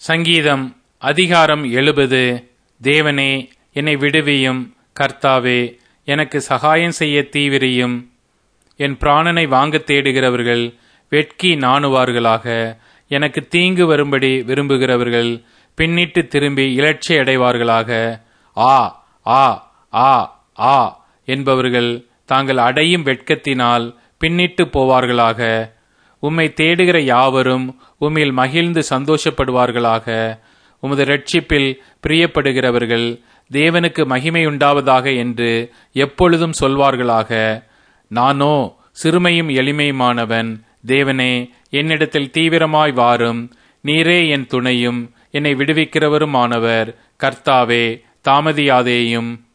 சங்கீதம் அதிகாரம் எழுபது தேவனே என்னை விடுவியும் கர்த்தாவே எனக்கு சகாயம் செய்ய தீவிரியும் என் பிராணனை வாங்கத் தேடுகிறவர்கள் வெட்கி நாணுவார்களாக எனக்கு தீங்கு வரும்படி விரும்புகிறவர்கள் பின்னிட்டு திரும்பி இலட்சி அடைவார்களாக ஆ ஆ ஆ ஆ என்பவர்கள் தாங்கள் அடையும் வெட்கத்தினால் பின்னிட்டு போவார்களாக உம்மை தேடுகிற யாவரும் உம்மில் மகிழ்ந்து சந்தோஷப்படுவார்களாக உமது ரட்சிப்பில் பிரியப்படுகிறவர்கள் தேவனுக்கு மகிமை உண்டாவதாக என்று எப்பொழுதும் சொல்வார்களாக நானோ சிறுமையும் எளிமையுமானவன் தேவனே என்னிடத்தில் தீவிரமாய் வாரும் நீரே என் துணையும் என்னை விடுவிக்கிறவருமானவர் கர்த்தாவே தாமதியாதேயும்